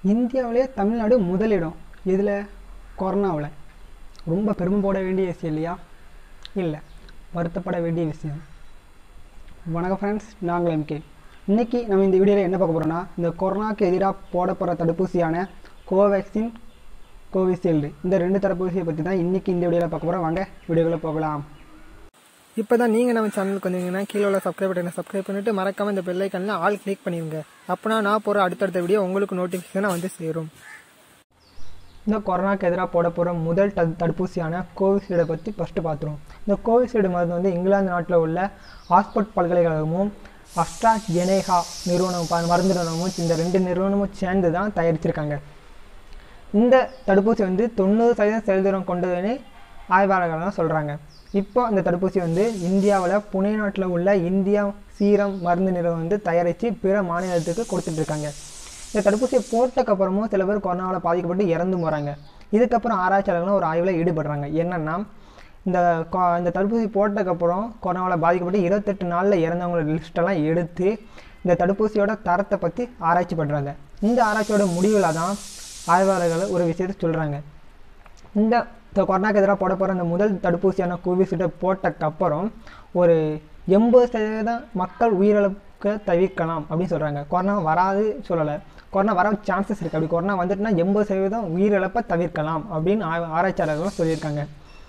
இந்தியாவிலே தமிழ்நாடு முதலிடம் இதில் கொரோனாவில் ரொம்ப பெருமை போட வேண்டிய விஷயம் இல்லையா இல்லை வருத்தப்பட வேண்டிய விஷயம் வணக்கம் ஃப்ரெண்ட்ஸ் நாங்கள் எம்கே இன்றைக்கி நம்ம இந்த வீடியோவில் என்ன பார்க்க போகிறோம்னா இந்த கொரோனாக்கு எதிராக போட போகிற தடுப்பூசியான கோவேக்சின் கோவிஷீல்டு இந்த ரெண்டு தடுப்பூசியை பற்றி தான் இன்றைக்கி இந்த வீடியோவில் பார்க்க போகிறோம் வாங்க வீடியோக்குள்ளே போகலாம் இப்போ தான் நீங்கள் நம்ம சேனலுக்கு வந்தீங்கன்னா கீழே உள்ள சப்ஸ்கிரைப் பட்டனை சப்ஸ்கிரைப் பண்ணிவிட்டு மறக்காமல் இந்த பெல்லைக்கனில் ஆல் கிளிக் பண்ணிடுங்க அப்போனா நான் போகிற அடுத்தடுத்த வீடியோ உங்களுக்கு நோட்டிஃபிகேஷனாக வந்து சேரும் இந்த கொரோனாக்கு எதிராக போட போகிற முதல் த தடுப்பூசியான கோவிஷீல்டை பற்றி ஃபஸ்ட்டு பார்த்துருவோம் இந்த கோவிஷீல்டு மருந்து வந்து இங்கிலாந்து நாட்டில் உள்ள ஆக்ஸ்போர்ட் பல்கலைக்கழகமும் அஸ்ட்ரா ஜெனேகா நிறுவனம் ப- மருந்து நிறுவனமும் இந்த ரெண்டு நிறுவனமும் சேர்ந்து தான் தயாரிச்சிருக்காங்க இந்த தடுப்பூசி வந்து தொண்ணூறு சதவீதம் செயல்திறன் கொண்டதுன்னு ஆய்வாளர்கள் தான் சொல்கிறாங்க இப்போ இந்த தடுப்பூசி வந்து இந்தியாவில் புனே நாட்டில் உள்ள இந்தியா சீரம் மருந்து நிறுவனம் வந்து தயாரித்து பிற மாநிலத்துக்கு கொடுத்துட்ருக்காங்க இந்த தடுப்பூசியை போட்டக்கப்புறமும் சில பேர் கொரோனாவில் பாதிக்கப்பட்டு இறந்து போகிறாங்க இதுக்கப்புறம் ஆராய்ச்சியாளர்களும் ஒரு ஆய்வில் ஈடுபடுறாங்க என்னென்னா இந்த கொ- இந்த தடுப்பூசி போட்டதுக்கப்புறம் கொரோனாவில் பாதிக்கப்பட்டு இருபத்தெட்டு நாளில் இறந்தவங்களோட லிஸ்ட்டெல்லாம் எடுத்து இந்த தடுப்பூசியோட தரத்தை பற்றி ஆராய்ச்சி பண்ணுறாங்க இந்த ஆராய்ச்சியோட முடிவில் தான் ஆய்வாளர்கள் ஒரு விஷயத்தை சொல்கிறாங்க இந்த இந்த கொரோனாக்கு எதிராக போட போகிற அந்த முதல் தடுப்பூசியான கோவிஷீல்டை போட்டக்கப்புறம் ஒரு எண்பது சதவீதம் மக்கள் உயிரிழக்க தவிர்க்கலாம் அப்படின்னு சொல்கிறாங்க கொரோனா வராது சொல்லலை கொரோனா வர சான்சஸ் இருக்குது அப்படி கொரோனா வந்துட்டுனா எண்பது சதவீதம் உயிரிழப்பை தவிர்க்கலாம் அப்படின்னு ஆ- ஆராய்ச்சியாளர்களும் சொல்லியிருக்காங்க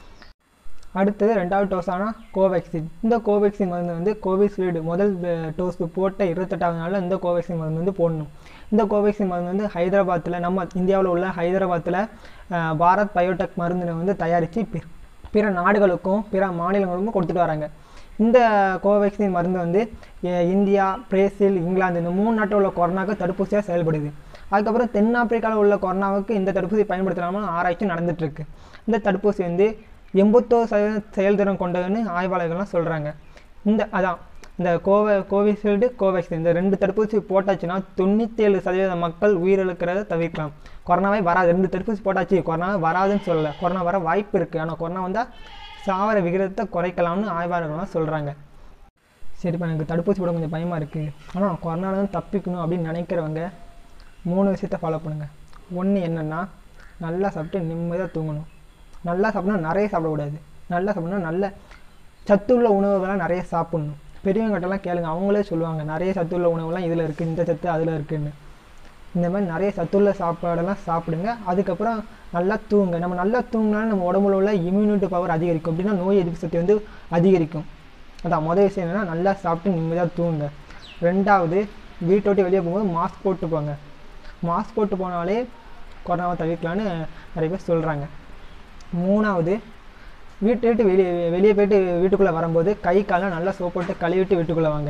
அடுத்தது ரெண்டாவது டோஸான கோவேக்சின் இந்த கோவேக்சின் மருந்து வந்து கோவிஷீல்டு முதல் டோஸ் போட்ட இருபத்தெட்டாவது நாளில் இந்த கோவேக்சின் மருந்து வந்து போடணும் இந்த கோவேக்சின் மருந்து வந்து ஹைதராபாத்தில் நம்ம இந்தியாவில் உள்ள ஹைதராபாத்தில் அஹ், பாரத் பயோடெக் மருந்தினை வந்து தயாரித்து பி- பிற நாடுகளுக்கும் பிற மாநிலங்களுக்கும் கொடுத்துட்டு வராங்க இந்த கோவேக்சின் மருந்து வந்து அஹ், இந்தியா பிரேசில் இங்கிலாந்து இந்த மூணு நாட்டில் உள்ள கொரோனாவுக்கு தடுப்பூசியாக செயல்படுது அதுக்கப்புறம் தென்னாப்பிரிக்காவில் உள்ள கொரோனாவுக்கு இந்த தடுப்பூசி பயன்படுத்தலாமல் ஆராய்ச்சி நடந்துட்டு இருக்கு இந்த தடுப்பூசி வந்து எண்பத்தோரு சதவீதம் செயல்திறன் கொண்டதுன்னு ஆய்வாளர்கள்லாம் சொல்கிறாங்க இந்த அதான் இந்த கோவ கோவிஷீல்டு கோவேக்சின் இந்த ரெண்டு தடுப்பூசி போட்டாச்சுன்னா தொண்ணூற்றேழு சதவீத மக்கள் உயிரிழக்கிறத தவிர்க்கலாம் கொரோனாவே வராது ரெண்டு தடுப்பூசி போட்டாச்சு கொரோனாவே வராதுன்னு சொல்லலை கொரோனா வர வாய்ப்பு இருக்குது ஆனால் கொரோனா வந்தால் சாவர விகிதத்தை குறைக்கலாம்னு ஆய்வாளர்கள்லாம் சொல்கிறாங்க சரிப்பா எனக்கு தடுப்பூசி போட கொஞ்சம் பயமாக இருக்குது ஆனால் கொரோனாலேருந்து தப்பிக்கணும் அப்படின்னு நினைக்கிறவங்க மூணு விஷயத்த ஃபாலோ பண்ணுங்கள் ஒன்று என்னென்னா நல்லா சாப்பிட்டு நிம்மதியாக தூங்கணும் நல்லா சாப்பிட்னா நிறைய சாப்பிடக்கூடாது நல்லா சாப்பிட்னா நல்ல சத்துள்ள உணவுகளை நிறைய சாப்பிட்ணும் பெரியவங்ககிட்டலாம் கேளுங்க அவங்களே சொல்லுவாங்க நிறைய சத்துள்ள உணவுலாம் இதில் இருக்குது இந்த சத்து அதில் இருக்குன்னு இந்த மாதிரி நிறைய சத்துள்ள சாப்பாடெல்லாம் சாப்பிடுங்க அதுக்கப்புறம் நல்லா தூங்க நம்ம நல்லா தூங்கினாலும் நம்ம உடம்புல உள்ள இம்யூனிட்டி பவர் அதிகரிக்கும் அப்படின்னா நோய் எதிர்ப்பு சக்தி வந்து அதிகரிக்கும் அதான் முதல் விஷயம் என்னென்னா நல்லா சாப்பிட்டு நிம்மதியாக தூங்குங்க ரெண்டாவது வீட்டை விட்டு வெளியே போகும்போது மாஸ்க் போட்டு போங்க மாஸ்க் போட்டு போனாலே கொரோனாவை தவிர்க்கலான்னு நிறைய பேர் சொல்கிறாங்க மூணாவது வீட்டை விட்டு வெளியே வெளியே போயிட்டு வீட்டுக்குள்ளே வரும்போது கை காலம் நல்லா சோப் போட்டு கழுவிட்டு வீட்டுக்குள்ளே வாங்க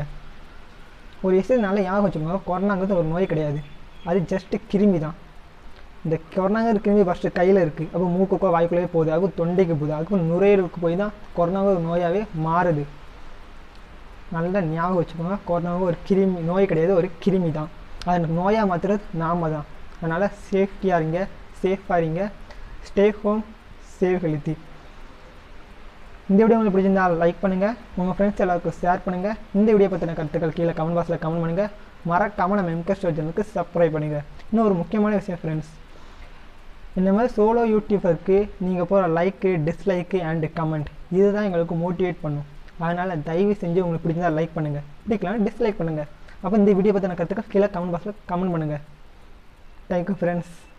ஒரு விஷயம் நல்லா ஞாபகம் வச்சுக்கோங்க கொரோனாங்கிறது ஒரு நோய் கிடையாது அது ஜஸ்ட்டு கிருமி தான் இந்த கொரோனாங்கிற கிருமி ஃபஸ்ட்டு கையில் இருக்குது அப்போ மூக்குக்கோ வாய்க்குள்ளேயே போகுது அதுக்கு தொண்டைக்கு போகுது அதுக்கு நுரையீரலுக்கு போய் தான் கொரோனாவை ஒரு நோயாகவே மாறுது நல்லா ஞாபகம் வச்சுக்கோங்க கொரோனாவும் ஒரு கிருமி நோய் கிடையாது ஒரு கிருமி தான் அது நோயாக மாற்றுறது நாம தான் அதனால் சேஃப்டியாக இருங்க சேஃபாக இருங்க ஸ்டே ஹோம் சேவ் ஹெல்த்தி இந்த வீடியோ உங்களுக்கு பிடிச்சிருந்தா லைக் பண்ணுங்கள் உங்கள் ஃப்ரெண்ட்ஸ் எல்லாருக்கும் ஷேர் பண்ணுங்கள் இந்த வீடியோ பற்றின கருத்துக்கள் கீழே கமெண்ட் பாக்ஸில் கமெண்ட் பண்ணுங்கள் மறக்காமல் நம்ம எம்கே ஸ்டோர் சேனலுக்கு சப்ஸ்கிரைப் பண்ணுங்கள் இன்னும் ஒரு முக்கியமான விஷயம் ஃப்ரெண்ட்ஸ் இந்த மாதிரி சோலோ யூடியூபருக்கு நீங்கள் போகிற லைக்கு டிஸ்லைக்கு அண்டு கமெண்ட் இதுதான் எங்களுக்கு மோட்டிவேட் பண்ணும் அதனால் தயவு செஞ்சு உங்களுக்கு பிடிச்சிருந்தா லைக் பண்ணுங்கள் பிடிக்கலாம் டிஸ்லைக் பண்ணுங்கள் அப்போ இந்த வீடியோ பற்றின கருத்துக்கள் கீழே கமெண்ட் பாக்ஸில் கமெண்ட் பண்ணுங்கள் தேங்க்யூ ஃப்ரெண்ட்ஸ்